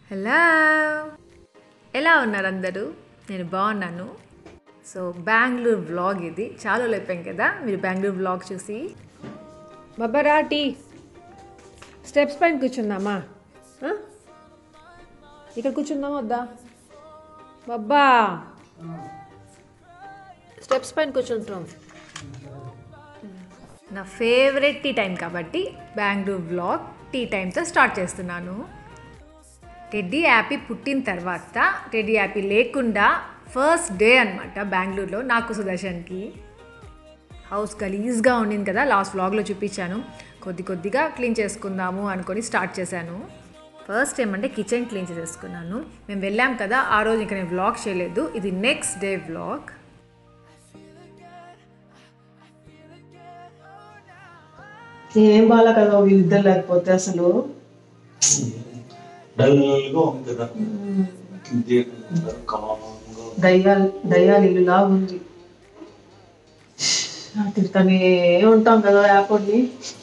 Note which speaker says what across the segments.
Speaker 1: Hello ఎలా ఉన్నారు అందరూ నేను బాగున్నాను సో బెంగళూరు వ్లాగ్ ఇది చాలా లేపాం కదా మీరు బెంగళూరు వ్లాగ్ చూసి బాబారా టీ స్టెప్స్ పైన కూర్చుందామా ఆ? ఇక్కడ కూర్చుందామా వద్దా బాబా స్టెప్స్ పైన కూర్చుంటాం నా ఫేవరెట్ టీ టైం కాబట్టి బెంగళూరు వ్లాగ్ టీ టైంతో స్టార్ట్ చేస్తున్నాను టెడ్డీ యాపీ పుట్టిన తర్వాత టెడ్డీ యాపీ లేకుండా ఫస్ట్ డే అనమాట బెంగళూరులో నాకు సుదర్శన్కి హౌస్ గలీజ్గా ఉండింది కదా లాస్ట్ వ్లాగ్లో చూపించాను కొద్ది కొద్దిగా క్లీన్ చేసుకుందాము అనుకొని స్టార్ట్ చేశాను ఫస్ట్ ఏమంటే కిచెన్ క్లీన్ చేసేసుకున్నాను మేము వెళ్ళాం కదా ఆ రోజు ఇంకా నేను వ్లాగ్ చేయలేదు ఇది నెక్స్ట్ డే వ్లాగ్
Speaker 2: ఏం బాగా కదా వీళ్ళిద్దరు లేకపోతే అసలు
Speaker 3: డల్గా ఉంది కదా ఇదే కామ్గా
Speaker 2: దయ్యాలు దయ్యాలు ఇల్లులా ఉంది ఆ, తిడతానే ఉంటాం కదా యాప్ని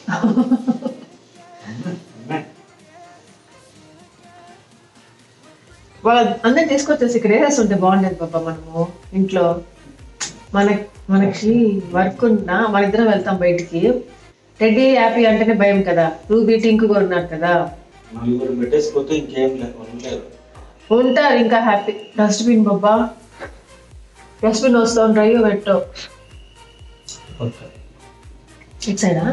Speaker 2: వాళ్ళ అందరు తీసుకొచ్చేసి ఇక్కడ వేసేస్తుంటే బాగుండేది పాప మనము ఇంట్లో మన మనకి వర్క్ ఉన్నా మన ఇద్దరం వెళ్తాం బయటికి టెడ్డీ హ్యాపీ అంటేనే భయం కదా రూబీ టింకు కూడా ఉన్నారు కదా
Speaker 3: నలుగురు పెట్టేసిపోతే ఇంకేం లేదు ఉండలేదు
Speaker 2: ఉంటారు ఇంకా హ్యాపీ డస్ట్బిన్ బాబా డస్ట్బిన్ వస్తాం డ్రైవ్ పెట్టు
Speaker 3: ఓకే
Speaker 2: ఇటు సైడా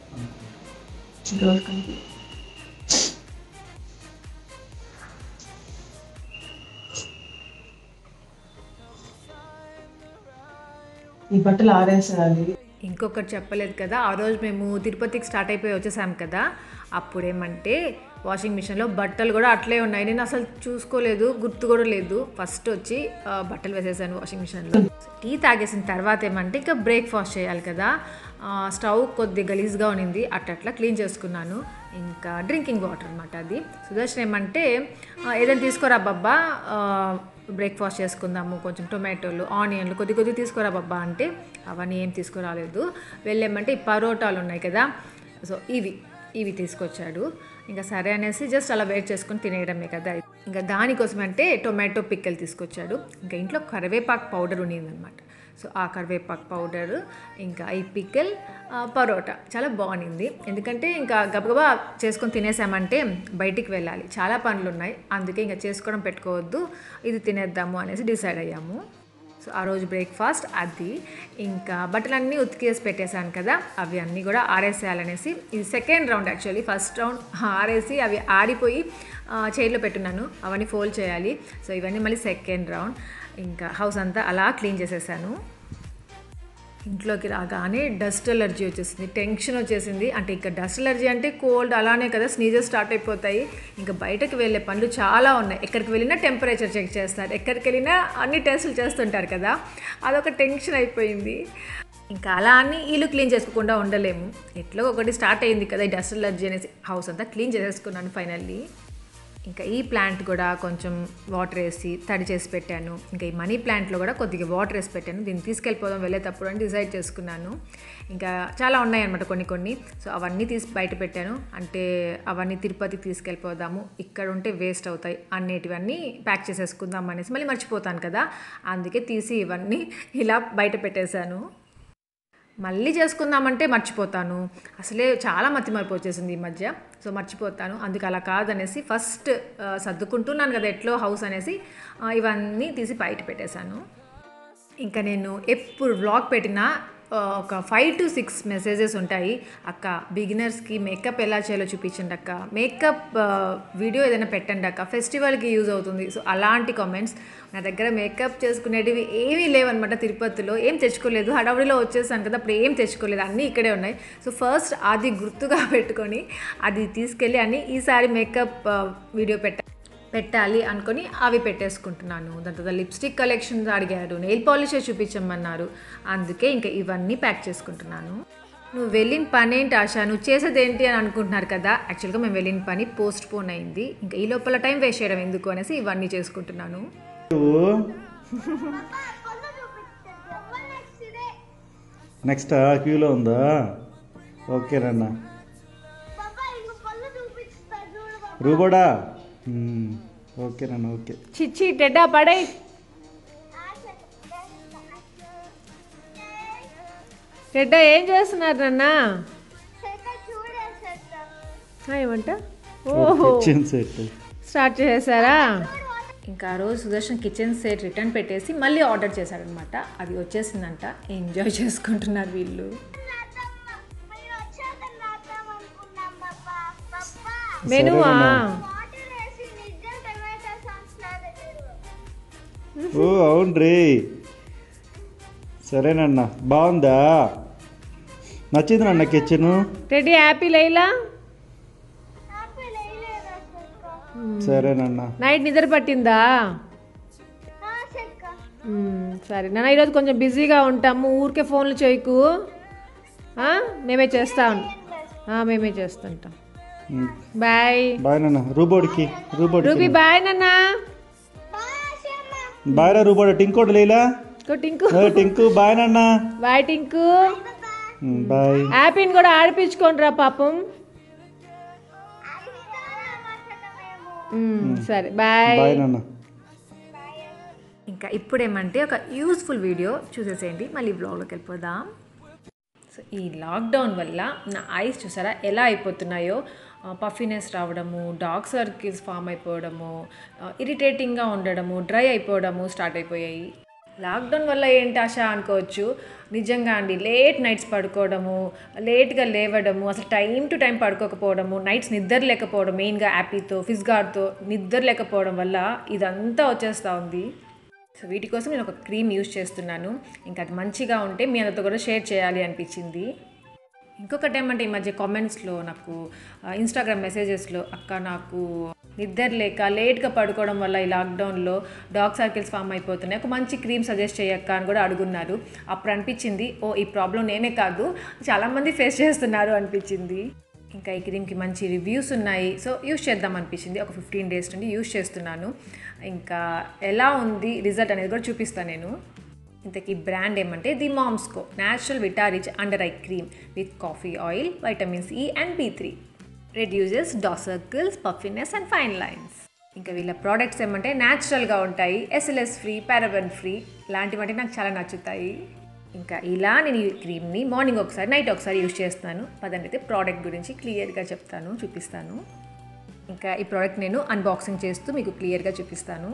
Speaker 2: ఈ బట్టలు ఆరేసేయాలి
Speaker 1: ఇంకొకటి చెప్పలేదు కదా ఆ రోజు మేము తిరుపతికి స్టార్ట్ అయిపోయి వచ్చేసాం కదా అప్పుడేమంటే వాషింగ్ మిషన్లో బట్టలు కూడా అట్లే ఉన్నాయి నేను అసలు చూసుకోలేదు గుర్తు కూడా లేదు ఫస్ట్ వచ్చి ఆ, బట్టలు వేసేసాను వాషింగ్ మిషన్లో టీ తాగేసిన తర్వాత ఏమంటే ఇంకా బ్రేక్ఫాస్ట్ చేయాలి కదా ఆ, స్టవ్ కొద్ది గలీజ్గా ఉన్నింది అట్లా క్లీన్ చేసుకున్నాను ఇంకా డ్రింకింగ్ వాటర్ అనమాట అది సుదర్శన్ ఏమంటే ఆ, ఏదైనా తీసుకోరా బాబ్బా ఆ, బ్రేక్ఫాస్ట్ చేసుకుందాము కొంచెం టొమాటోలు ఆనియన్లు కొద్ది కొద్ది తీసుకురా బాబ్బా అంటే అవన్నీ ఏం తీసుకురాలేదు వెళ్ళామంటే ఈ పరోటాలు ఉన్నాయి కదా సో ఇవి ఇవి తీసుకొచ్చాడు ఇంకా సరే అనేసి జస్ట్ అలా వెయిట్ చేసుకుని తినేయడమే కదా ఇంకా దానికోసం అంటే టొమాటో పిక్కలు తీసుకొచ్చాడు ఇంకా ఇంట్లో కరివేపాకు పౌడర్ ఉన్నిందనమాట సో ఆ కరివేపాకు పౌడర్ ఇంకా ఈ పిక్కల్ ఆ, పరోటా చాలా బాగుంది ఎందుకంటే ఇంకా గబగబా చేసుకొని తినేసామంటే బయటికి వెళ్ళాలి చాలా పనులు ఉన్నాయి అందుకే ఇంకా చేసుకోవడం పెట్టుకోవద్దు ఇది తినేద్దాము అనేసి డిసైడ్ అయ్యాము సో ఆ రోజు బ్రేక్ఫాస్ట్ అది ఇంకా బట్టలన్నీ ఉతికేసి పెట్టేశాను కదా అవి అన్నీ కూడా ఆరేసేయాలనేసి ఇది second round actually first round ఆరేసి అవి ఆడిపోయి చైర్లో పెట్టున్నాను అవన్నీ ఫోల్డ్ చేయాలి సో ఇవన్నీ మళ్ళీ సెకండ్ రౌండ్ ఇంకా హౌస్ అంతా అలా క్లీన్ చేసేసాను ఇంట్లోకి రాగానే డస్ట్ ఎలర్జీ వచ్చేసింది టెన్షన్ వచ్చేసింది అంటే ఇంకా డస్ట్ ఎలర్జీ అంటే కోల్డ్ అలానే కదా స్నీజెస్ స్టార్ట్ అయిపోతాయి ఇంకా బయటకు వెళ్ళే పనులు చాలా ఉన్నాయి ఎక్కడికి వెళ్ళినా టెంపరేచర్ చెక్ చేస్తారు ఎక్కడికి వెళ్ళినా అన్ని టెస్టులు చేస్తుంటారు కదా అదొక టెన్షన్ అయిపోయింది ఇంకా అలా అని ఇల్లు క్లీన్ చేసుకోకుండా ఉండలేము ఎట్లో ఒకటి స్టార్ట్ అయింది కదా ఈ డస్ట్ ఎలర్జీ అనేసి హౌస్ అంతా క్లీన్ చేసేసుకున్నాను ఫైనల్లీ ఇంకా ఈ ప్లాంట్ కూడా కొంచెం వాటర్ వేసి తడి చేసి పెట్టాను ఇంకా ఈ మనీ ప్లాంట్లో కూడా కొద్దిగా వాటర్ వేసి పెట్టాను దీన్ని తీసుకెళ్ళిపోదాం వెళ్ళేటప్పుడు అని డిసైడ్ చేసుకున్నాను ఇంకా చాలా ఉన్నాయన్నమాట కొన్ని కొన్ని సో అవన్నీ తీసి బయట పెట్టాను అంటే అవన్నీ తిరుపతికి తీసుకెళ్ళిపోదాము ఇక్కడ ఉంటే వేస్ట్ అవుతాయి అన్నిటివన్నీ ప్యాక్ చేసేసుకుందాం అనేసి మళ్ళీ మర్చిపోతాను కదా అందుకే తీసి ఇవన్నీ ఇలా బయట పెట్టేశాను మళ్ళీ చేసుకుందామంటే మర్చిపోతాను అసలే చాలా మతి మరపు వచ్చేసింది ఈ మధ్య సో మర్చిపోతాను అందుకు అలా కాదనేసి ఫస్ట్ ఆ, సర్దుకుంటున్నాను కదా ఎట్లో హౌస్ అనేసి ఆ, ఇవన్నీ తీసి బయట పెట్టేశాను ఇంకా నేను ఎప్పుడు వ్లాగ్ పెట్టినా ఆ, ఒక ఫైవ్ టు సిక్స్ మెసేజెస్ ఉంటాయి అక్క బిగినర్స్కి మేకప్ ఎలా చేయాలో చూపించండి అక్క మేకప్ వీడియో ఏదైనా పెట్టండి అక్క ఫెస్టివల్కి యూజ్ అవుతుంది సో అలాంటి కామెంట్స్ నా దగ్గర మేకప్ చేసుకునేటివి ఏమీ లేవన్నమాట తిరుపతిలో ఏం తెచ్చుకోలేదు హడావుడిలో వచ్చేసాను కదా అప్పుడు ఏం తెచ్చుకోలేదు అన్నీ ఇక్కడే ఉన్నాయి సో ఫస్ట్ అది గుర్తుగా పెట్టుకొని అది తీసుకెళ్ళి అన్ని ఈసారి మేకప్ వీడియో పెట్ట పెట్టాలి అనుకొని అవి పెట్టేసుకుంటున్నాను దాని తర్వాత లిప్స్టిక్ కలెక్షన్స్ అడిగారు నెయిల్ పాలిష్ చూపించమన్నారు అందుకే ఇంకా ఇవన్నీ ప్యాక్ చేసుకుంటున్నాను నువ్వు వెళ్ళిన పని ఏంటి ఆశ నువ్వు చేసేది ఏంటి అని అనుకుంటున్నారు కదా యాక్చువల్గా మేము వెళ్ళిన పని పోస్ట్ పోన్ అయింది ఇంకా ఈ లోపల టైం వేస్ట్ చేయడం ఎందుకు అనేసి ఇవన్నీ చేసుకుంటున్నాను
Speaker 4: నెక్స్ట్ క్యూలో ఉందా ఓకే రన్న రూబోడా మ్మ్. ఓకే నాన్న ఓకే
Speaker 1: చిచ్చి టెడ్డా పడే టెడ్డా ఏం చేస్తున్నారు నాన్న ఆ, ఏమంట ఓహో
Speaker 4: కిచెన్ సెట్
Speaker 1: స్టార్ట్ చేసేసారా ఇంకా ఆ రోజు సుదర్శన్ కిచెన్ సెట్ రిటర్న్ పెట్టేసి మళ్ళీ ఆర్డర్ చేశాడనమాట అది వచ్చేసిందంట ఎంజాయ్ చేసుకుంటున్నారు వీళ్ళు మెనువా
Speaker 4: ఓ అవును రే సరేనన్న బాగుందా నచ్చింది నాన్న కిచెన్
Speaker 1: రెడీ హ్యాపీ లైలా
Speaker 4: సరేనన్న
Speaker 1: నైట్ నిద్ర పట్టిందా మ్మ్, సరే నాన్న ఈరోజు కొంచెం బిజీగా ఉంటాము ఊరికే ఫోన్లు చేయకు ఆ, మేమే చేస్తాం ఆ, మేమే చేస్తుంటాం బాయ్
Speaker 4: బాయ్ నాన్న రూబోడికి రూబోడికి
Speaker 1: రూబీ బాయ్ నాన్న
Speaker 4: బాయ్ రా రూబోడ్ టింకోడు లేలా
Speaker 1: ఇంకో టింకు
Speaker 4: ఏ, టింకు బాయ్ నాన్న
Speaker 1: బాయ్ టింకు
Speaker 4: ఉమ్, బాయ్
Speaker 1: హ్యాపీని కూడా ఆడిపించుకోండి రా పాపం మ్మ్, సరే బాయ్
Speaker 4: బాయ్ నాన్న
Speaker 1: ఇంకా ఇప్పుడేమంటే ఒక యూస్ఫుల్ వీడియో చూసేసేయండి మళ్ళీ బ్లాగ్లోకి వెళ్ళిపోదాం సో ఈ లాక్డౌన్ వల్ల నా ఐస్ చూసారా ఎలా అయిపోతున్నాయో పఫినెస్ రావడము డార్క్ సర్కిల్స్ ఫామ్ అయిపోవడము ఇరిటేటింగ్గా ఉండడము డ్రై అయిపోవడము స్టార్ట్ అయిపోయాయి లాక్డౌన్ వల్ల ఏంటి ఆశ అనుకోవచ్చు నిజంగా అండి లేట్ నైట్స్ పడుకోవడము లేట్గా లేవడము అసలు టైం టు టైం పడుకోకపోవడము నైట్స్ నిద్ర లేకపోవడం మెయిన్గా యాపీతో ఫిస్గార్డ్తో నిద్ర లేకపోవడం వల్ల ఇదంతా వచ్చేస్తూ ఉంది సో వీటి కోసం నేను ఒక క్రీమ్ యూజ్ చేస్తున్నాను ఇంకా అది మంచిగా ఉంటే మీ అందరితో కూడా షేర్ చేయాలి అనిపించింది ఇంకొకటి ఏమంటే ఈ మధ్య కామెంట్స్లో నాకు ఇన్స్టాగ్రామ్ మెసేజెస్లో అక్క నాకు నిద్ర లేక లేట్గా పడుకోవడం వల్ల ఈ లాక్డౌన్లో డార్క్ సర్కిల్స్ ఫామ్ అయిపోతున్నాయి ఒక మంచి క్రీమ్ సజెస్ట్ చేయక్క అని కూడా అడుగున్నారు అప్పుడు అనిపించింది ఓ ఈ ప్రాబ్లం నేనే కాదు చాలామంది ఫేస్ చేస్తున్నారు అనిపించింది ఇంకా ఈ క్రీమ్కి మంచి రివ్యూస్ ఉన్నాయి సో యూస్ చేద్దాం అనిపించింది ఒక ఫిఫ్టీన్ డేస్ నుండి యూస్ చేస్తున్నాను ఇంకా ఎలా ఉంది రిజల్ట్ అనేది కూడా చూపిస్తాను నేను ఇంతకీ బ్రాండ్ ఏమంటే the Moms Co natural Vitarich under eye cream with coffee oil vitamins E and B three reduces డా circles puffiness and fine lines ఇంకా వీళ్ళ ప్రోడక్ట్స్ ఏమంటే న్యాచురల్గా ఉంటాయి ఎస్ఎల్ఎస్ ఫ్రీ పారాబెన్ ఫ్రీ ఇలాంటివంటే నాకు చాలా నచ్చుతాయి ఇంకా ఇలా నేను ఈ క్రీమ్ని మార్నింగ్ ఒకసారి నైట్ ఒకసారి యూజ్ చేస్తున్నాను పదండి అయితే ప్రోడక్ట్ గురించి క్లియర్గా చెప్తాను చూపిస్తాను ఇంకా ఈ ప్రోడక్ట్ నేను అన్బాక్సింగ్ చేస్తూ మీకు క్లియర్గా చూపిస్తాను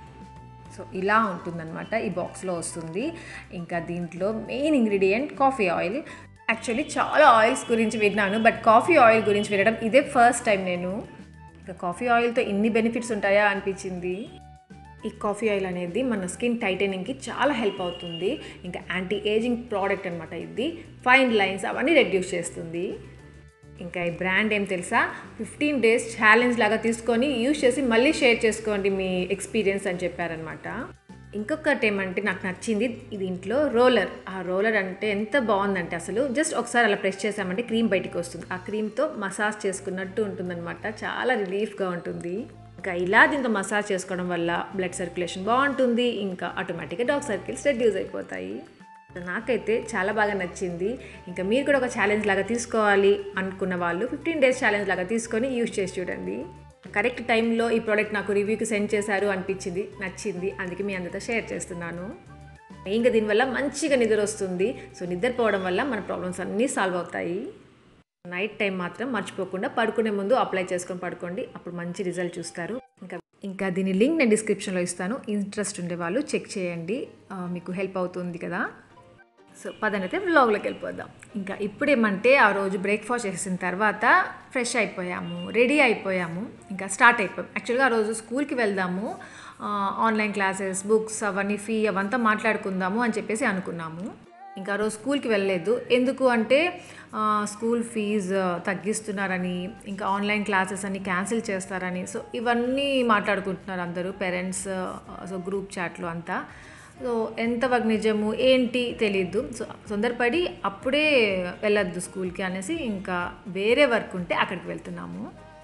Speaker 1: సో ఇలా ఉంటుందన్నమాట ఈ బాక్స్లో వస్తుంది ఇంకా దీంట్లో main ingredient coffee oil actually చాలా ఆయిల్స్ గురించి విన్నాను బట్ కాఫీ ఆయిల్ గురించి వినడం ఇదే ఫస్ట్ టైం నేను ఇంకా కాఫీ ఆయిల్తో ఇన్ని బెనిఫిట్స్ ఉంటాయా అనిపించింది ఈ కాఫీ ఆయిల్ అనేది మన స్కిన్ టైటనింగ్కి చాలా హెల్ప్ అవుతుంది ఇంకా యాంటీ ఏజింగ్ ప్రోడక్ట్ అనమాట ఇది ఫైన్ లైన్స్ అవన్నీ రెడ్యూస్ చేస్తుంది ఇంకా ఈ బ్రాండ్ ఏం తెలుసా ఫిఫ్టీన్ డేస్ ఛాలెంజ్ లాగా తీసుకొని యూజ్ చేసి మళ్ళీ షేర్ చేసుకోండి మీ ఎక్స్పీరియన్స్ అని చెప్పారనమాట ఇంకొకటి ఏమంటే నాకు నచ్చింది దీంట్లో రోలర్ ఆ రోలర్ అంటే ఎంత బాగుందంటే అసలు జస్ట్ ఒకసారి అలా ప్రెస్ చేసామంటే క్రీమ్ బయటికి వస్తుంది ఆ క్రీమ్తో మసాజ్ చేసుకున్నట్టు ఉంటుందన్నమాట చాలా రిలీఫ్గా ఉంటుంది ఇంకా ఇలా దీంతో మసాజ్ చేసుకోవడం వల్ల బ్లడ్ సర్క్యులేషన్ బాగుంటుంది ఇంకా ఆటోమేటిక్గా డార్క్ సర్కిల్స్ రెడ్యూస్ అయిపోతాయి నాకైతే చాలా బాగా నచ్చింది ఇంకా మీరు కూడా ఒక ఛాలెంజ్ లాగా తీసుకోవాలి అనుకున్న వాళ్ళు ఫిఫ్టీన్ డేస్ ఛాలెంజ్ లాగా తీసుకొని యూజ్ చేసి చూడండి కరెక్ట్ టైంలో ఈ ప్రోడక్ట్ నాకు రివ్యూకి సెండ్ చేశారు అనిపించింది నచ్చింది అందుకే మీ అందరితో షేర్ చేస్తున్నాను ఇంకా దీనివల్ల మంచిగా నిద్ర వస్తుంది సో నిద్రపోవడం వల్ల మన ప్రాబ్లమ్స్ అన్నీ సాల్వ్ అవుతాయి నైట్ టైం మాత్రం మర్చిపోకుండా పడుకునే ముందు అప్లై చేసుకొని పడుకోండి అప్పుడు మంచి రిజల్ట్ చూస్తారు ఇంకా ఇంకా దీని లింక్ నేను డిస్క్రిప్షన్లో ఇస్తాను ఇంట్రెస్ట్ ఉండే వాళ్ళు చెక్ చేయండి ఆ, మీకు హెల్ప్ అవుతుంది కదా సో పదనైతే వ్లాగ్లోకి వెళ్ళిపోదాం ఇంకా ఇప్పుడు ఏమంటే ఆ రోజు బ్రేక్ఫాస్ట్ చేసిన తర్వాత ఫ్రెష్ అయిపోయాము రెడీ అయిపోయాము ఇంకా స్టార్ట్ అయిపోయాం యాక్చువల్గా ఆ రోజు స్కూల్కి వెళ్దాము ఆ, ఆన్లైన్ క్లాసెస్ బుక్స్ అవన్నీ ఫీ అవంతా మాట్లాడుకుందాము అని చెప్పేసి అనుకున్నాము ఇంకా ఆ రోజు స్కూల్కి వెళ్ళలేదు ఎందుకు అంటే ఆ, స్కూల్ ఫీజు తగ్గిస్తున్నారని ఇంకా ఆన్లైన్ క్లాసెస్ అన్ని క్యాన్సిల్ చేస్తారని సో ఇవన్నీ మాట్లాడుకుంటున్నారు అందరూ పేరెంట్స్ సో గ్రూప్ చాట్లో అంతా సో ఎంతవరకు నిజము ఏంటి తెలీదు సో తొందరపడి అప్పుడే వెళ్ళొద్దు స్కూల్కి అనేసి ఇంకా వేరే వర్క్ ఉంటే అక్కడికి వెళ్తున్నాము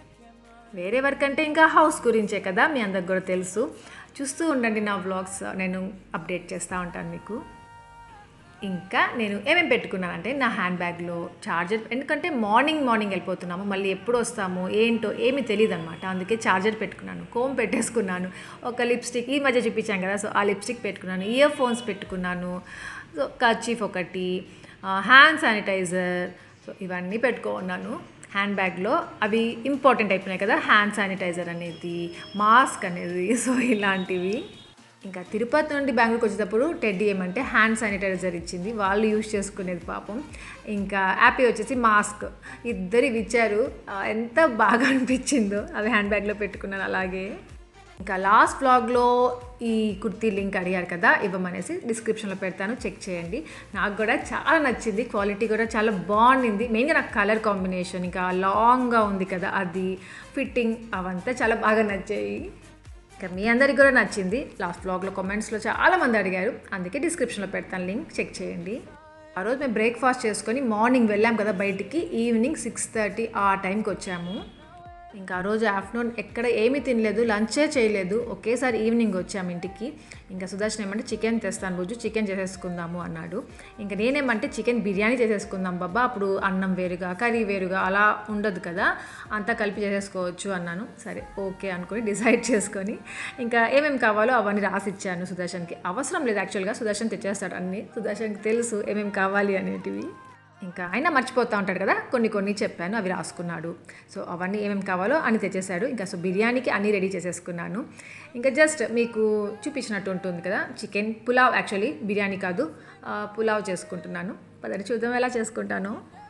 Speaker 1: వేరే వర్క్ అంటే ఇంకా హౌస్ గురించే కదా మీ అందరికి కూడా తెలుసు చూస్తూ ఉండండి నా వ్లాగ్స్ నేను అప్డేట్ చేస్తూ ఉంటాను మీకు ఇంకా నేను ఏమేమి పెట్టుకున్నానంటే నా హ్యాండ్ బ్యాగ్లో చార్జర్ ఎందుకంటే మార్నింగ్ మార్నింగ్ వెళ్ళిపోతున్నాము మళ్ళీ ఎప్పుడు వస్తాము ఏంటో ఏమీ తెలియదు అనమాట అందుకే చార్జర్ పెట్టుకున్నాను కోమ్ పెట్టేసుకున్నాను ఒక లిప్స్టిక్ ఈ మధ్య చూపించాం కదా సో ఆ లిప్స్టిక్ పెట్టుకున్నాను ఇయర్ ఫోన్స్ పెట్టుకున్నాను సో కర్చీఫ్ ఒకటి హ్యాండ్ శానిటైజర్ సో ఇవన్నీ పెట్టుకున్నాను హ్యాండ్ బ్యాగ్లో అవి ఇంపార్టెంట్ అయిపోయినాయి కదా హ్యాండ్ శానిటైజర్ అనేది మాస్క్ అనేది సో ఇలాంటివి ఇంకా తిరుపతి నుండి బెంగళూరుకి వచ్చేటప్పుడు టెడ్డీ ఏమంటే హ్యాండ్ శానిటైజర్ ఇచ్చింది వాళ్ళు యూజ్ చేసుకునేది పాపం ఇంకా యాపీ వచ్చేసి మాస్క్ ఇద్దరు ఇచ్చారు ఆ, ఎంత బాగా అనిపించిందో అవి హ్యాండ్ బ్యాగ్లో పెట్టుకున్నాను అలాగే ఇంకా లాస్ట్ వ్లాగ్లో ఈ కుర్తీ లింక్ అడిగారు కదా ఇవ్వమనేసి డిస్క్రిప్షన్లో పెడతాను చెక్ చేయండి నాకు కూడా చాలా నచ్చింది క్వాలిటీ కూడా చాలా బాగుండింది మెయిన్గా నాకు కలర్ కాంబినేషన్ ఇంకా లాంగ్గా ఉంది కదా అది ఫిట్టింగ్ అవంతా చాలా బాగా నచ్చాయి ఇంకా మీ అందరికి కూడా నచ్చింది లాస్ట్ వ్లాగ్లో కామెంట్స్లో చాలా మంది అడిగారు అందుకే డిస్క్రిప్షన్లో పెడతాను లింక్ చెక్ చేయండి ఆ రోజు మేము బ్రేక్ఫాస్ట్ చేసుకొని మార్నింగ్ వెళ్ళాం కదా బయటికి ఈవినింగ్ సిక్స్ థర్టీ ఆ టైంకి వచ్చాము ఇంకా ఆ రోజు ఆఫ్టర్నూన్ ఎక్కడ ఏమీ తినలేదు లంచే చేయలేదు ఒకేసారి ఈవినింగ్ వచ్చాము ఇంటికి ఇంకా సుదర్శన్ ఏమంటే చికెన్ తెస్తాను రోజు చికెన్ చేసేసుకుందాము అన్నాడు ఇంకా నేనేమంటే చికెన్ బిర్యానీ చేసేసుకుందాం బాబా అప్పుడు అన్నం వేరుగా కర్రీ వేరుగా అలా ఉండదు కదా అంతా కలిపి చేసేసుకోవచ్చు అన్నాను సరే ఓకే అనుకొని డిసైడ్ చేసుకొని ఇంకా ఏమేమి కావాలో అవన్నీ రాసి ఇచ్చాను సుదర్శన్కి అవసరం లేదు యాక్చువల్గా సుదర్శన్ తెచ్చేస్తాడు అన్నీ సుదర్శన్కి తెలుసు ఏమేమి కావాలి అనేటివి ఇంకా ఆయన మర్చిపోతూ ఉంటాడు కదా కొన్ని కొన్ని చెప్పాను అవి రాసుకున్నాడు సో అవన్నీ ఏమేమి కావాలో అని తెచ్చేసాడు ఇంకా సో బిర్యానీకి అన్నీ రెడీ చేసేసుకున్నాను ఇంకా జస్ట్ మీకు చూపించినట్టు ఉంటుంది కదా చికెన్ పులావ్ యాక్చువల్లీ బిర్యానీ కాదు ఆ, పులావ్ చేసుకుంటున్నాను పదని చూద్దాం ఎలా చేసుకుంటాను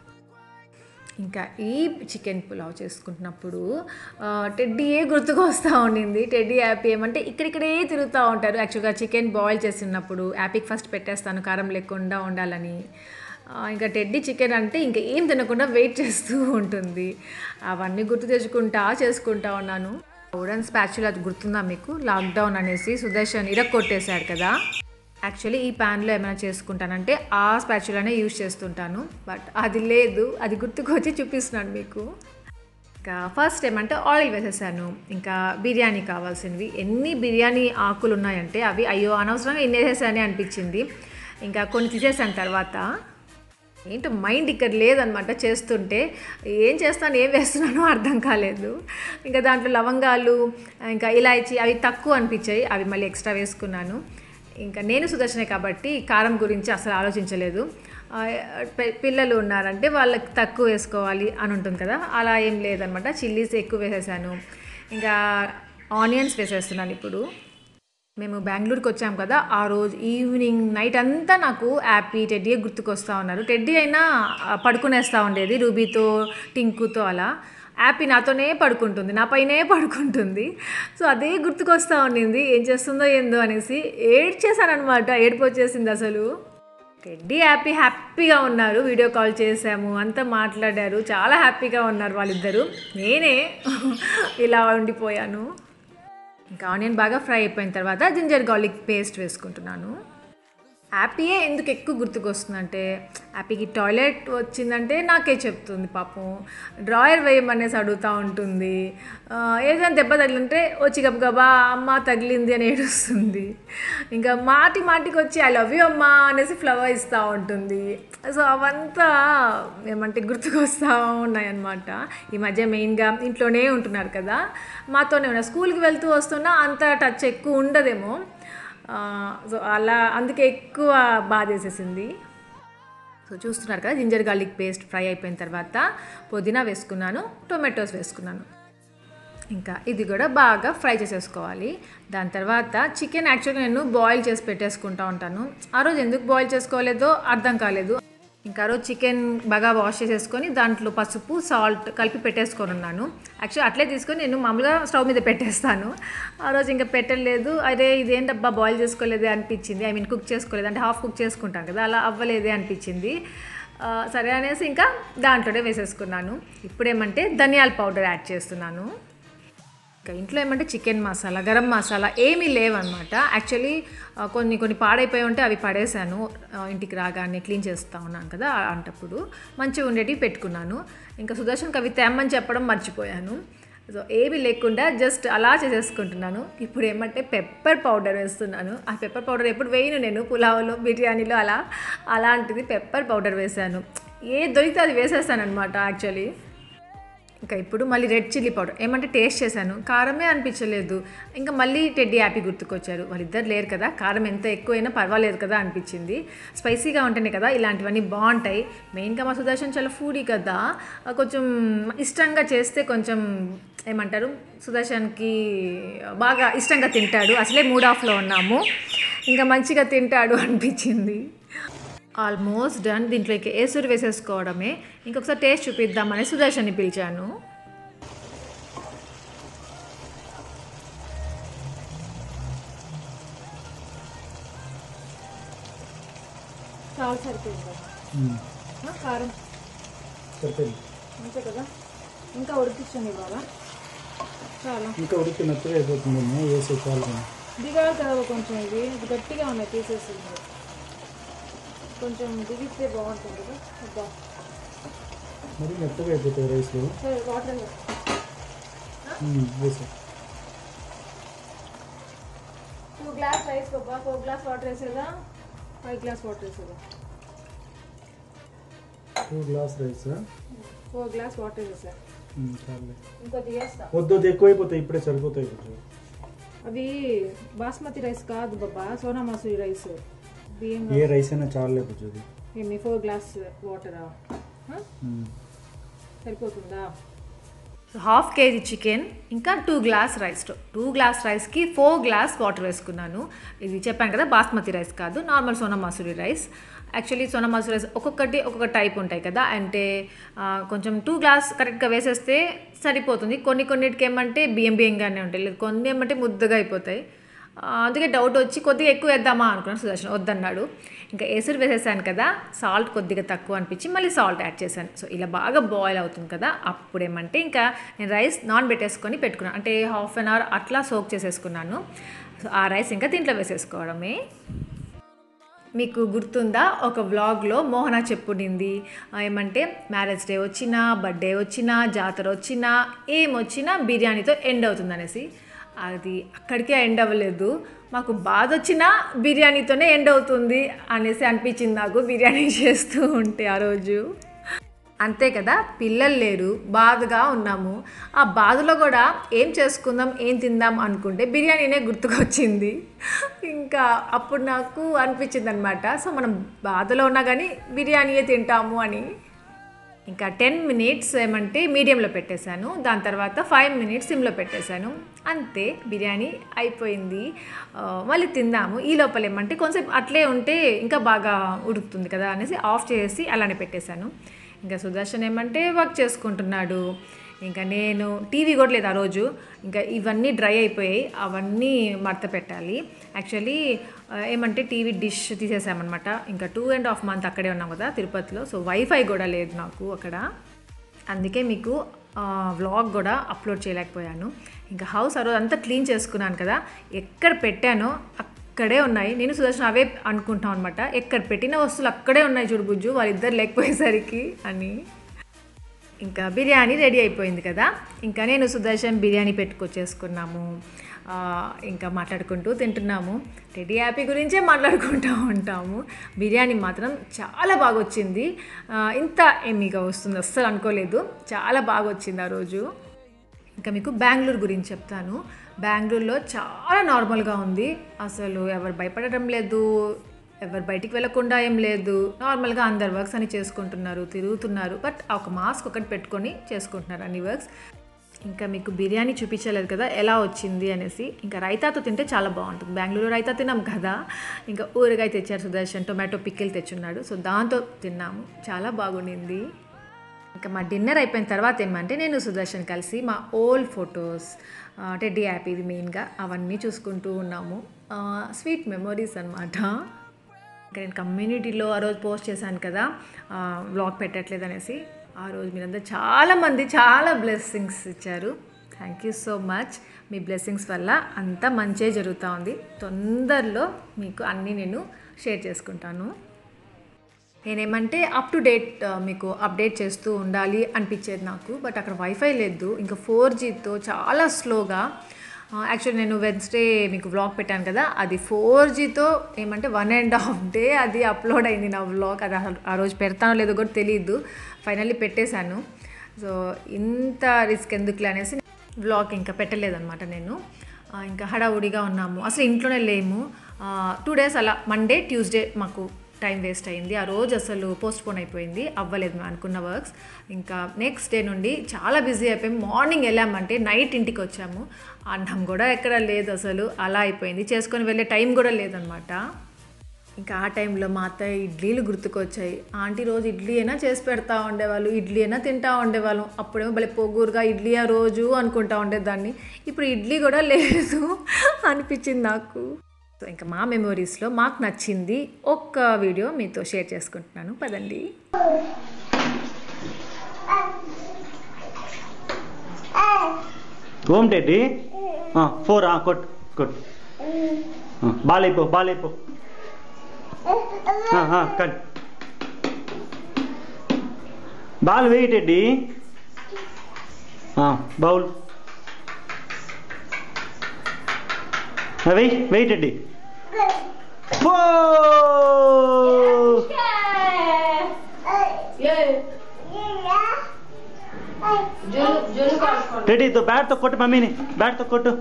Speaker 1: ఇంకా ఈ చికెన్ పులావ్ చేసుకుంటున్నప్పుడు ఆ, టెడ్డీయే గుర్తుకు వస్తూ ఉండింది టెడ్డీ యాపీ ఏమంటే ఇక్కడిక్కడే తిరుగుతూ ఉంటారు యాక్చువల్గా చికెన్ బాయిల్ చేసినప్పుడు యాపీకి ఫస్ట్ పెట్టేస్తాను కారం లేకుండా ఉండాలని ఆ, ఇంకా టెడ్డీ చికెన్ అంటే ఇంకా ఏం తినకుండా వెయిట్ చేస్తూ ఉంటుంది అవన్నీ గుర్తు తెచ్చుకుంటా చేసుకుంటా ఉన్నాను వుడన్ స్పాచులా గుర్తుందా మీకు లాక్డౌన్ అనేసి సుదర్శన్ ఇరక్కొట్టేశాడు కదా యాక్చువల్లీ ఈ ప్యాన్లో ఏమైనా చేసుకుంటానంటే ఆ స్పాచులానే యూజ్ చేస్తుంటాను బట్ అది లేదు అది గుర్తుకొచ్చి చూపిస్తున్నాను మీకు ఇంకా ఫస్ట్ ఏమంటే ఆయిల్ వేసేసాను ఇంకా బిర్యానీ కావాల్సినవి ఎన్ని బిర్యానీ ఆకులు ఉన్నాయంటే అవి అయ్యో అనవసరంగా ఇన్ని వేసేసానే అనిపించింది ఇంకా కొన్ని తీసేసాను తర్వాత ఏంటో మైండ్ ఇక్కడ లేదనమాట చేస్తుంటే ఏం చేస్తాను ఏం వేస్తున్నానో అర్థం కాలేదు ఇంకా దాంట్లో లవంగాలు ఇంకా ఇలాచి అవి తక్కువ అనిపించాయి అవి మళ్ళీ ఎక్స్ట్రా వేసుకున్నాను ఇంకా నేను సుదర్శనే కాబట్టి కారం గురించి అసలు ఆలోచించలేదు ఆ, పి- పిల్లలు ఉన్నారంటే వాళ్ళకి తక్కువ వేసుకోవాలి అని ఉంటుంది కదా అలా ఏం లేదనమాట చిల్లీస్ ఎక్కువ వేసేసాను ఇంకా ఆనియన్స్ వేసేస్తున్నాను ఇప్పుడు మేము బెంగళూరుకి వచ్చాం కదా ఆ రోజు ఈవినింగ్ నైట్ అంతా నాకు యాపీ టెడ్డీ గుర్తుకొస్తూ ఉన్నారు టెడ్డీ అయినా ఆ, పడుకునేస్తూ ఉండేది రూబీతో టింకుతో అలా యాపీ నాతోనే పడుకుంటుంది నా పైనే పడుకుంటుంది సో అదే గుర్తుకొస్తూ ఉండింది ఏం చేస్తుందో ఏందో అనేసి ఏడ్చేసానమాట ఏడుపు వచ్చేసింది అసలు టెడ్డీ హ్యాపీ హ్యాపీగా ఉన్నారు వీడియో కాల్ చేసాము అంతా మాట్లాడారు చాలా హ్యాపీగా ఉన్నారు వాళ్ళిద్దరూ నేనే ఇలా ఉండిపోయాను ఇంకా ఆనియన్ బాగా ఫ్రై అయిపోయిన తర్వాత జింజర్ గార్లిక్ పేస్ట్ వేసుకుంటున్నాను హ్యాపీయే ఎందుకు ఎక్కువ గుర్తుకొస్తుందంటే హ్యాపీకి టాయిలెట్ వచ్చిందంటే నాకే చెప్తుంది పాపం డ్రాయర్ వేయమనేసి అడుగుతూ ఉంటుంది ఆ, ఏదైనా దెబ్బ తగిలింటే వచ్చి గబగబా అమ్మ తగిలింది అని ఏడుస్తుంది ఇంకా మాటి మాటికి వచ్చి ఐ లవ్ యూ అమ్మా అనేసి ఫ్లవర్ ఇస్తూ ఉంటుంది సో అవంతా ఏమంటే గుర్తుకొస్తూ ఉన్నాయన్నమాట ఈ మధ్య మెయిన్గా ఇంట్లోనే ఉంటున్నారు కదా మాతోనే ఉన్నారు స్కూల్కి వెళ్తూ వస్తున్నా అంత టచ్ ఎక్కువ ఉండదేమో ఆ, సో అలా అందుకే ఎక్కువ బాధ వేసేసింది సో చూస్తున్నారు కదా జింజర్ గార్లిక్ పేస్ట్ ఫ్రై అయిపోయిన తర్వాత పుదీనా వేసుకున్నాను టొమాటోస్ వేసుకున్నాను ఇంకా ఇది కూడా బాగా ఫ్రై చేసేసుకోవాలి దాని తర్వాత చికెన్ యాక్చువల్గా నేను బాయిల్ చేసి పెట్టేసుకుంటా ఉంటాను ఆ రోజు ఎందుకు బాయిల్ చేసుకోలేదో అర్థం కాలేదు ఇంకా ఆ రోజు చికెన్ బాగా వాష్ చేసేసుకొని దాంట్లో పసుపు సాల్ట్ కలిపి పెట్టేసుకొని ఉన్నాను యాక్చువల్లీ అట్లే తీసుకొని నేను మామూలుగా స్టవ్ మీద పెట్టేస్తాను ఆ రోజు ఇంకా పెట్టలేదు అదే ఇదేంటబ్బా బాయిల్ చేసుకోలేదే అనిపించింది ఐ మీన్ కుక్ చేసుకోలేదు అంటే హాఫ్ కుక్ చేసుకుంటాం కదా అలా అవ్వలేదే అనిపించింది ఆ, సరే అనేసి ఇంకా దాంట్లోనే వేసేసుకున్నాను ఇప్పుడేమంటే ధనియాల పౌడర్ యాడ్ చేస్తున్నాను ఇంకా ఇంట్లో ఏమంటే చికెన్ మసాలా గరం మసాలా ఏమీ లేవన్నమాట యాక్చువల్లీ ఆ, కొన్ని కొన్ని పాడైపోయి ఉంటే అవి పడేశాను ఆ, ఇంటికి రాగానే క్లీన్ చేస్తూ ఉన్నాను కదా అంటప్పుడు మంచిగా ఉండేటివి పెట్టుకున్నాను ఇంకా సుదర్శన్కి అవి తేమ్మని చెప్పడం మర్చిపోయాను సో ఏమీ లేకుండా జస్ట్ అలా చేసేసుకుంటున్నాను ఇప్పుడు ఏమంటే పెప్పర్ పౌడర్ వేస్తున్నాను ఆ పెప్పర్ పౌడర్ ఎప్పుడు వేయను నేను పులావ్లో బిర్యానీలో అలా అలాంటిది పెప్పర్ పౌడర్ వేసాను ఏ దొరికితే అది వేసేస్తాను అనమాట యాక్చువల్లీ ఇంకా ఇప్పుడు మళ్ళీ రెడ్ చిల్లీ పౌడర్ ఏమంటే టేస్ట్ చేశాను కారమే అనిపించలేదు ఇంకా మళ్ళీ టెడ్డీ హ్యాపీ గుర్తుకొచ్చారు వాళ్ళిద్దరు లేరు కదా కారం ఎంత ఎక్కువైనా పర్వాలేదు కదా అనిపించింది స్పైసీగా ఉంటేనే కదా ఇలాంటివన్నీ బాగుంటాయి మెయిన్గా మా సుదర్శన్ చాలా ఫుడీ కదా ఆ కొంచెం ఇష్టంగా చేస్తే కొంచెం ఏమంటారు సుదర్శన్కి బాగా ఇష్టంగా తింటాడు అసలే మూడ్ ఆఫ్లో ఉన్నాము ఇంకా మంచిగా తింటాడు అనిపించింది ఆల్మోస్ట్ డన్ దీంట్లోకి ఏసూరు వేసేసుకోవడమే ఇంకొకసారి టేస్ట్ చూపిద్దామని సుదర్శన్ని పిలిచాను చాలా సరిపోయింది కారం
Speaker 4: సరిపోయింది
Speaker 1: అంతే కదా ఇంకా ఉడికించండి బాగా చాలా
Speaker 4: ఇంకా ఉడికి మెత్తగా అయిపోతుంది వేసే చాలు
Speaker 1: దిగాలి కదా కొంచెం ఇది ఇది గట్టిగా ఉన్నాయి తీసేసింది కొంచెం దిగిస్తే బాగుంటుంది కదా అబ్బా
Speaker 4: మరి మెత్తగా అయిపోతాయి రైస్లో
Speaker 1: సరే వాటర్
Speaker 4: వేసే
Speaker 1: టూ గ్లాస్ రైస్ బాబా ఫోర్ గ్లాస్ వాటర్ వేసేదా ఫైవ్ గ్లాస్ వాటర్ వేసేదా
Speaker 4: two glass rice
Speaker 1: four glass water వేసా
Speaker 4: చాలే
Speaker 1: ఇంకొద్ది వేస్తా
Speaker 4: వద్దు వద్దు ఎక్కువైపోతాయి ఇప్పుడే సరిపోతాయి కొంచెం
Speaker 1: అవి బాస్మతి రైస్ కాదు బాబా సోనా మసూరి రైస్ బియ్యం
Speaker 4: ఏ రైస్ అయినా చాలే కొంచెం అది
Speaker 1: ఏమి ఫోర్ గ్లాస్ వాటరా సరిపోతుందా హాఫ్ కేజీ చికెన్ ఇంకా two glass rice two glass రైస్కి ఫోర్ గ్లాస్ వాటర్ వేసుకున్నాను ఇది చెప్పాను కదా బాస్మతి రైస్ కాదు normal Sona Masoori rice actually Sona Masoori rice ఒక్కొక్కటి ఒక్కొక్క టైప్ ఉంటాయి కదా అంటే ఆ, కొంచెం టూ గ్లాస్ కరెక్ట్గా వేసేస్తే సరిపోతుంది కొన్ని కొన్నిటికి ఏమంటే బియ్యం బియ్యంగానే ఉంటాయి లేదు కొన్ని ఏమంటే ముద్దగా అయిపోతాయి ఆ, అందుకే డౌట్ వచ్చి కొద్దిగా ఎక్కువ వేద్దామా అనుకున్నాను సుదర్శన్ వద్దన్నాడు ఇంకా ఎసురు వేసేసాను కదా సాల్ట్ కొద్దిగా తక్కువ అనిపించి మళ్ళీ సాల్ట్ యాడ్ చేశాను సో ఇలా బాగా బాయిల్ అవుతుంది కదా అప్పుడేమంటే ఇంకా నేను రైస్ నాన్ పెట్టేసుకొని పెట్టుకున్నాను అంటే హాఫ్ అన్ అవర్ అట్లా సోక్ చేసేసుకున్నాను సో ఆ రైస్ ఇంకా దీంట్లో వేసేసుకోవడమే మీకు గుర్తుందా ఒక వ్లాగ్లో మోహన చెప్పునింది ఆ, ఏమంటే మ్యారేజ్ డే వచ్చినా బర్త్డే వచ్చినా జాతర వచ్చినా ఏం వచ్చినా బిర్యానీతో ఎండ్ అవుతుంది అనేసి అది అక్కడికే ఎండ్ అవ్వలేదు మాకు బాధ వచ్చినా బిర్యానీతోనే ఎండ్ అవుతుంది అనేసి అనిపించింది నాకు బిర్యానీ చేస్తూ ఉంటే ఆ రోజు అంతే కదా పిల్లలు లేరు బాధగా ఉన్నాము ఆ బాధలో కూడా ఏం చేసుకుందాం ఏం తిందాం అనుకుంటే బిర్యానీనే గుర్తుకొచ్చింది ఇంకా అప్పుడు నాకు అనిపించింది అనమాట సో మనం బాధలో ఉన్నా కానీ బిర్యానీయే తింటాము అని ఇంకా టెన్ మినిట్స్ ఏమంటే మీడియంలో పెట్టేశాను దాని తర్వాత ఫైవ్ మినిట్స్ సిమ్లో పెట్టేశాను అంతే బిర్యానీ అయిపోయింది ఆ, మళ్ళీ తిందాము ఈ లోపల ఏమంటే కొంచెం అట్లే ఉంటే ఇంకా బాగా ఉడుకుతుంది కదా అనేసి ఆఫ్ చేసి అలానే పెట్టేశాను ఇంకా సుదర్శన్ ఏమంటే వర్క్ చేసుకుంటున్నాడు ఇంకా నేను టీవీ కూడా లేదు ఆ రోజు ఇంకా ఇవన్నీ డ్రై అయిపోయాయి అవన్నీ మడత పెట్టాలి యాక్చువల్లీ ఆ, ఏమంటే టీవీ డిష్ తీసేసామన్నమాట ఇంకా టూ అండ్ హాఫ్ మంత్ అక్కడే ఉన్నాం కదా తిరుపతిలో సో వైఫై కూడా లేదు నాకు అక్కడ అందుకే మీకు వ్లాగ్ కూడా అప్లోడ్ చేయలేకపోయాను ఇంకా హౌస్ ఆ రోజు అంతా క్లీన్ చేసుకున్నాను కదా ఎక్కడ పెట్టానో అక్కడే ఉన్నాయి నేను సుదర్శన్ అవే అనుకుంటాం అనమాట ఎక్కడ పెట్టిన వస్తువులు అక్కడే ఉన్నాయి చూడు బుజ్జు వాళ్ళిద్దరు లేకపోయేసరికి అని ఇంకా బిర్యానీ రెడీ అయిపోయింది కదా ఇంకా నేను సుదర్శన్ బిర్యానీ పెట్టుకొచ్చేసుకున్నాము ఆ, ఇంకా మాట్లాడుకుంటూ తింటున్నాము రెడీ హ్యాపీ గురించే మాట్లాడుకుంటూ ఉంటాము బిర్యానీ మాత్రం చాలా బాగా వచ్చింది ఆ, ఇంత ఎమ్మిగా వస్తుంది అస్సలు అనుకోలేదు చాలా బాగా వచ్చింది ఆ రోజు ఇంకా మీకు బెంగళూరు గురించి చెప్తాను బెంగళూరులో చాలా నార్మల్గా ఉంది అసలు ఎవరు భయపడడం లేదు ఎవరు బయటికి వెళ్ళకుండా ఏం లేదు నార్మల్గా అందరు వర్క్స్ అని చేసుకుంటున్నారు తిరుగుతున్నారు బట్ ఒక మాస్క్ ఒకటి పెట్టుకొని చేసుకుంటున్నారు అన్ని వర్క్స్ ఇంకా మీకు బిర్యానీ చూపించలేదు కదా ఎలా వచ్చింది అనేసి ఇంకా రైతాతో తింటే చాలా బాగుంటుంది బెంగళూరు రైతా తిన్నాం కదా ఇంకా ఊరగాయ తెచ్చారు సుదర్శన్ టొమాటో పిక్కిల్ తెచ్చున్నాడు సో దాంతో తిన్నాము చాలా బాగుండింది ఇంకా మా డిన్నర్ అయిపోయిన తర్వాత ఏమంటే నేను సుదర్శన్ కలిసి మా ఓల్డ్ ఫొటోస్ టెడ్డీ యాప్ ఇది మెయిన్గా అవన్నీ చూసుకుంటూ ఉన్నాము స్వీట్ మెమొరీస్ అనమాట ఇంకా నేను కమ్యూనిటీలో ఆ రోజు పోస్ట్ చేశాను కదా వ్లాగ్ పెట్టట్లేదు అనేసి ఆ రోజు మీరందరూ చాలామంది చాలా బ్లెస్సింగ్స్ ఇచ్చారు థ్యాంక్ యూ సో మచ్ మీ బ్లెస్సింగ్స్ వల్ల అంతా మంచే జరుగుతూ ఉంది తొందరలో మీకు అన్నీ నేను షేర్ చేసుకుంటాను నేనేమంటే అప్ టు డేట్ మీకు అప్డేట్ చేస్తూ ఉండాలి అనిపించేది నాకు బట్ అక్కడ వైఫై లేదు ఇంకా ఫోర్ జీతో చాలా స్లోగా యాక్చువల్లీ నేను వెన్స్డే మీకు వ్లాగ్ పెట్టాను కదా అది ఫోర్ జీతో ఏమంటే వన్ అండ్ హాఫ్ డే అది అప్లోడ్ అయింది నా వ్లాగ్ అది అసలు ఆ రోజు పెడతానో లేదో కూడా తెలియదు ఫైనల్లీ పెట్టేశాను సో ఇంత రిస్క్ ఎందుకులే అనేసి వ్లాగ్ ఇంకా పెట్టలేదన్నమాట నేను ఆ, ఇంకా హడావుడిగా ఉన్నాము అసలు ఇంట్లోనే లేము టూ డేస్ అలా మండే ట్యూస్డే మాకు టైం వేస్ట్ అయింది ఆ రోజు అసలు పోస్ట్ పోన్ అయిపోయింది అవ్వలేదు మేము అనుకున్న వర్క్స్ ఇంకా నెక్స్ట్ డే నుండి చాలా బిజీ అయిపోయాం మార్నింగ్ వెళ్ళామంటే నైట్ ఇంటికి వచ్చాము అన్నం కూడా ఎక్కడ లేదు అసలు అలా అయిపోయింది చేసుకొని వెళ్ళే టైం కూడా లేదనమాట ఇంకా ఆ టైంలో మా అత్తయ్య ఇడ్లీలు గుర్తుకొచ్చాయి ఆంటీ రోజు ఇడ్లీ అయినా చేసి పెడతా ఉండేవాళ్ళు ఇడ్లీ అయినా తింటా ఉండేవాళ్ళం అప్పుడేమో భలే పొగురుగా ఇడ్లీ ఆ రోజు అనుకుంటా ఉండేదాన్ని ఇప్పుడు ఇడ్లీ కూడా లేదు అనిపించింది నాకు సో ఇంకా మా మెమొరీస్లో మాకు నచ్చింది ఒక్క వీడియో మీతో షేర్ చేసుకుంటున్నాను పదండి
Speaker 5: ఓం టెడ్డి ఫోర్ కొట్ కొట్ బాల్ అయిపో బాల్ అయిపో కట్ బాల్ వెయ్యి టెడ్డి బౌల్ వెయ్యి వెయ్యి టెడ్డి ఓ టెడ్డి తో బ్యాట్ తో కొట్టు మమ్మీని బ్యాట్ తో కొట్టు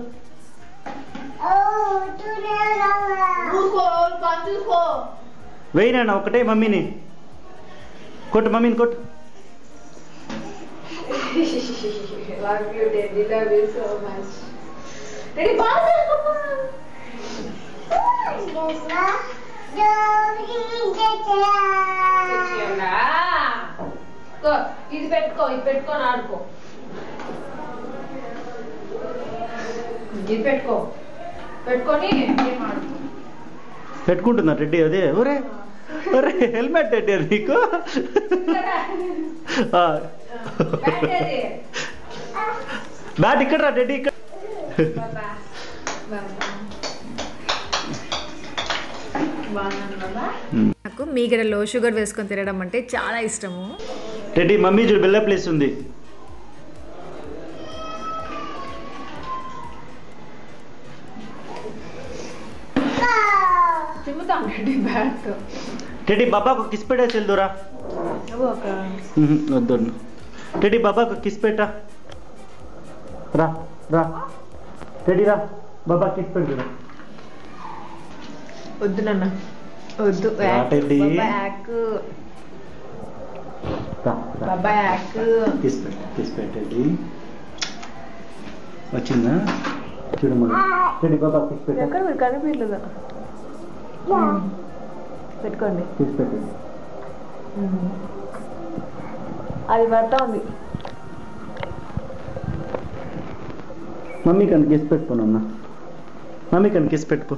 Speaker 5: వెయ్యినా ఒకటే మమ్మీని కొట్టు మమ్మీని కొట్టు
Speaker 1: ఇది పెట్టుకో ఇది పెట్టుకొని ఆడుకో ఇది పెట్టుకో పెట్టుకొని గేమ్ ఆడుకో
Speaker 5: పెట్టుకుంటున్నా టెడ్డి అదే ఒరే ఒరే హెల్మెట్ టెడ్డి అది నీకు ఆ. బ్యాట్ ఇక్కడ రా టెడ్డి ఇక్కడ
Speaker 1: నాకు మీగడలో షుగర్ వేసుకొని తినడం అంటే చాలా ఇష్టము
Speaker 5: టెడ్డి మమ్మీ చూడు బిల్ల ప్లేస్ ఉంది
Speaker 1: చిమ్ముతామండి బ్యాట్
Speaker 5: టెడ్డి బాబాకు కిస్ పెట్టేసి వెళ్దురా
Speaker 1: ఒక
Speaker 5: ఉహు, వద్దు వద్దు. టెడ్డి బాబాకు కిస్ పెట్టా రా రా టెడ్డి రా బాబా కిస్ పెడుతురా
Speaker 2: వద్దు నాన్న వద్దు
Speaker 5: రా టెడ్డి
Speaker 1: బ్యాక్
Speaker 5: రా రా
Speaker 1: బ్యాక్
Speaker 5: కిస్ పెట్టు కిస్ పెట్టండి వచ్చిందా చూడమ్మా టెడ్డి బాబా కిస్ పెట్టా
Speaker 2: ఎక్కడ మీరు కనిపించలేదు పెట్టుకోండి
Speaker 5: కిస్ పెట్టండి
Speaker 2: అది పడతా ఉంది
Speaker 5: మమ్మీ కన్నా కిస్ పెట్టుకోనమ్మా మమ్మీ కన్నా కిస్ పెట్టుకో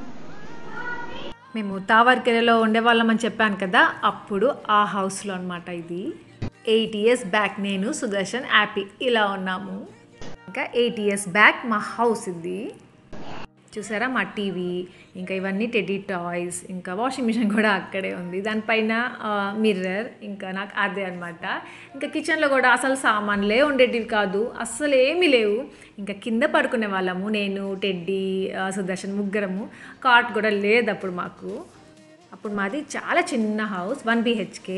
Speaker 1: మేము తావర్కెరలో ఉండేవాళ్ళమని చెప్పాను కదా అప్పుడు ఆ హౌస్లో అనమాట ఇది ఎయిట్ ఇయర్స్ బ్యాక్ నేను సుదర్శన్ హ్యాపీ ఇలా ఉన్నాము ఇంకా ఎయిట్ ఇయర్స్ బ్యాక్ మా హౌస్ ఇది చూసారా మా టీవీ ఇంకా ఇవన్నీ టెడ్డీ టాయ్స్ ఇంకా వాషింగ్ మిషన్ కూడా అక్కడే ఉంది దానిపైన మిర్రర్ ఇంకా నాకు అదే అనమాట ఇంకా కిచెన్లో కూడా అసలు సామాన్లే ఉండేటివి కాదు అస్సలు ఏమీ లేవు ఇంకా కింద పడుకునే వాళ్ళము నేను టెడ్డీ ఆ, సుదర్శన్ ముగ్గురము కాట్ కూడా లేదు అప్పుడు మాకు అప్పుడు మాది చాలా చిన్న హౌస్ వన్ బిహెచ్కే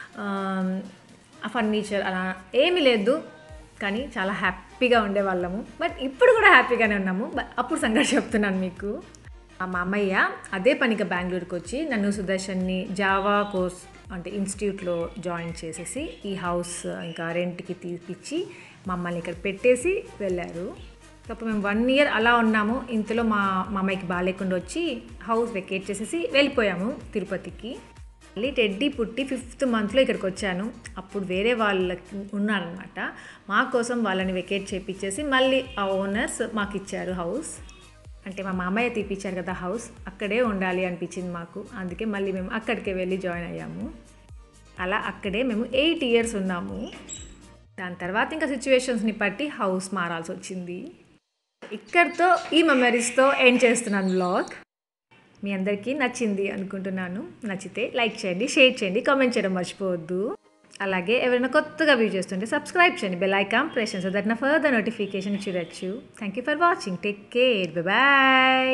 Speaker 1: ఆ ఫర్నిచర్ అలా ఏమీ లేదు కానీ చాలా హ్యాపీగా ఉండేవాళ్ళము బట్ ఇప్పుడు కూడా హ్యాపీగానే ఉన్నాము బట్ అప్పుడు సంగతి చెప్తున్నాను మీకు ఆ మా అమ్మయ్య అదే పనిగా బెంగళూరుకి వచ్చి నన్ను సుదర్శన్ని జావా కోర్స్ అంటే ఇన్స్టిట్యూట్లో జాయిన్ చేసేసి ఈ హౌస్ ఇంకా రెంట్కి తీపిచ్చి మమ్మల్ని ఇక్కడ పెట్టేసి వెళ్ళారు అప్పుడు మేము వన్ ఇయర్ అలా ఉన్నాము ఇంతలో మా మా అమ్మాయికి బాగాలేకుండా వచ్చి హౌస్ వెకేట్ చేసేసి వెళ్ళిపోయాము తిరుపతికి మళ్ళీ టెడ్డీ పుట్టి ఫిఫ్త్ మంత్లో ఇక్కడికి వచ్చాను అప్పుడు వేరే వాళ్ళకి ఉన్నారనమాట మా కోసం వాళ్ళని వెకేట్ చేపించేసి మళ్ళీ ఆ ఓనర్స్ మాకు ఇచ్చారు హౌస్ అంటే మా మామయ్య తీపిచ్చారు కదా హౌస్ అక్కడే ఉండాలి అనిపించింది మాకు అందుకే మళ్ళీ మేము అక్కడికే వెళ్ళి జాయిన్ అయ్యాము అలా అక్కడే మేము ఎయిట్ ఇయర్స్ ఉన్నాము దాని తర్వాత ఇంకా సిచ్యువేషన్స్ని బట్టి హౌస్ మారాల్సి వచ్చింది ఇక్కడితో ఈ మెమరీస్తో ఎండ్ చేస్తున్నాను బ్లాగ్ మీ అందరికీ నచ్చింది అనుకుంటున్నాను నచ్చితే లైక్ చేయండి షేర్ చేయండి కామెంట్ చేయడం మర్చిపోవద్దు అలాగే ఎవరైనా కొత్తగా వ్యూ చేస్తుంటే సబ్స్క్రైబ్ చేయండి bell icon press so that నా ఫర్దర్ నోటిఫికేషన్ చూడొచ్చు thank you for watching take care bye